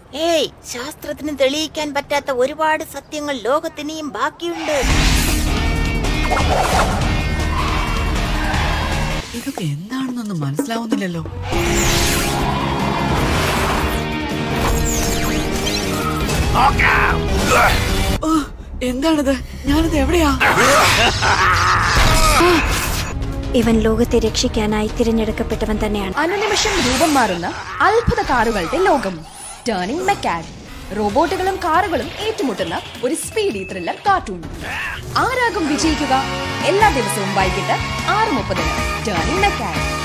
ഏയ് ശാസ്ത്രത്തിന് തെളിയിക്കാൻ പറ്റാത്ത ഒരുപാട് സത്യങ്ങൾ ലോകത്തിനിയും ബാക്കിയുണ്ട് ഇതൊക്കെ എന്താണെന്നൊന്നും മനസ്സിലാവുന്നില്ലല്ലോ ഓ, എന്താണിത് ഞാനിത് എവിടെയാ ഇവൻ ലോകത്തെ രക്ഷിക്കാനായി തിരഞ്ഞെടുക്കപ്പെട്ടവൻ തന്നെയാണ് അനുനിമിഷം രൂപം മാറുന്ന അത്ഭുത കാറുകളുടെ ലോകം ടേണിംഗ് മെക്കാഡ് റോബോട്ടുകളും കാറുകളും ഏറ്റുമുട്ടുന്ന ഒരു സ്പീഡി ത്രില്ലർ കാർട്ടൂൺ ആരാകും വിജയിക്കുക എല്ലാ ദിവസവും വൈകിട്ട് ആറ് മുപ്പതിന് ടേണിംഗ് മെക്കാഡ്